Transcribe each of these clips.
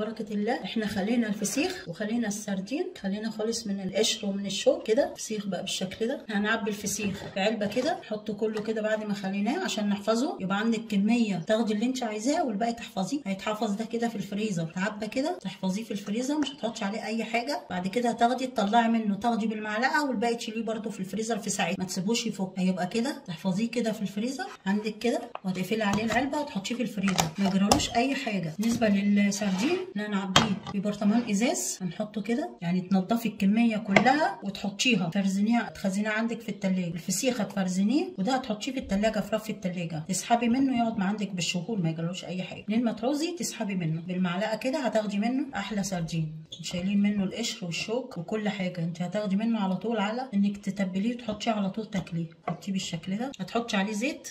بركه الله احنا خلينا الفسيخ وخلينا السردين خلينا خالص من القشر ومن الشوك كده فسيخ بقى بالشكل ده هنعبي الفسيخ في علبه كده نحطه كله كده بعد ما خليناه عشان نحفظه يبقى عندك كميه تاخدي اللي انت عايزاه والباقي تحفظيه هيتحفظ ده كده في الفريزر تعبى كده تحفظيه في الفريزر مش هتحطي عليه اي حاجه بعد كده هتاخدي تطلعي منه تاخدي بالمعلقه والباقي تشيليه برده في الفريزر في ساعتها ما تسيبوش يفك هيبقى كده تحفظيه كده في الفريزر عندك كده وهتقفلي عليه العلبه وتحطيه في الفريزر ما يجرالوش اي حاجه بالنسبه للسردين لا نعبيه في برطمان ازاز هنحطه كده يعني تنضفي الكميه كلها وتحطيها تفرزنيها تخزنيها عندك في التلاجة الفسيخ هتفرزنيه وده هتحطيه في التلاجة في رف التلاجة تسحبي منه يقعد مع عندك بالشهور ما يجرالوش اي حاجه منين ما تعوزي تسحبي منه بالمعلقه كده هتاخدي منه احلى سردين شايلين منه القشر والشوك وكل حاجه انت هتاخدي منه على طول على انك تتبليه وتحطيه على طول تاكليه حطيه بالشكل ده هتحطي عليه زيت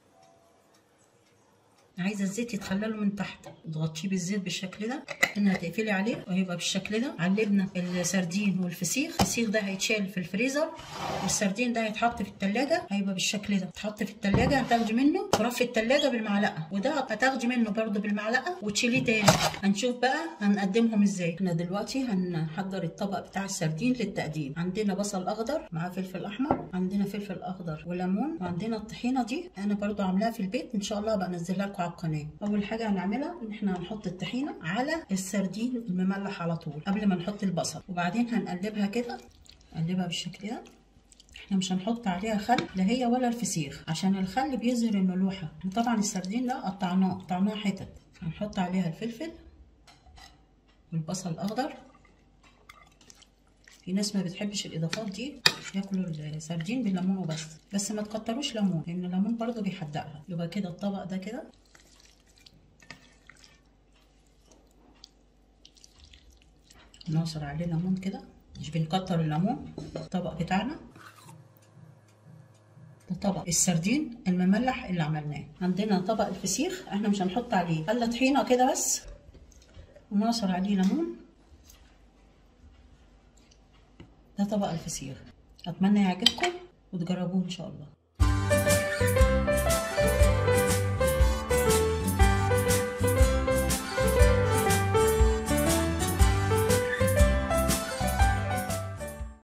عايزه الزيت يتخلله من تحت تغطيه بالزيت بالشكل ده هنا هتقفلي عليه وهيبقى بالشكل ده علبنا السردين والفسيخ الفسيخ ده هيتشال في الفريزر والسردين ده هيتحط في التلاجة هيبقى بالشكل ده يتحط في التلاجة هتاخدي منه في رف التلاجة بالمعلقه وده هتاخدي منه برده بالمعلقه وتشيليه تاني هنشوف بقى هنقدمهم ازاي احنا دلوقتي هنحضر الطبق بتاع السردين للتقديم عندنا بصل اخضر مع فلفل احمر عندنا فلفل اخضر وليمون وعندنا الطحينه دي انا برده عاملاها في البيت ان شاء الله هبقى انزلها لكم على القناه اول حاجه هنعملها ان احنا هنحط الطحينه على السردين المملح على طول قبل ما نحط البصل وبعدين هنقلبها كده نقلبها بالشكل ده احنا مش هنحط عليها خل لا هي ولا الفسيخ عشان الخل بيظهر الملوحه طبعا السردين ده قطعناه قطعناه حتت هنحط عليها الفلفل والبصل الاخضر في ناس ما بتحبش الاضافات دي ياكلوا السردين بالليمون وبس بس ما تكتروش ليمون لان الليمون برضو بيحدقها يبقى كده الطبق ده كده نعصر عليه ليمون كده مش بنكتر الليمون الطبق بتاعنا ده طبق السردين المملح اللي عملناه عندنا طبق الفسيخ احنا مش هنحط عليه الا طحينه كده بس ونعصر عليه ليمون ده طبق الفسيخ اتمنى يعجبكم وتجربوه ان شاء الله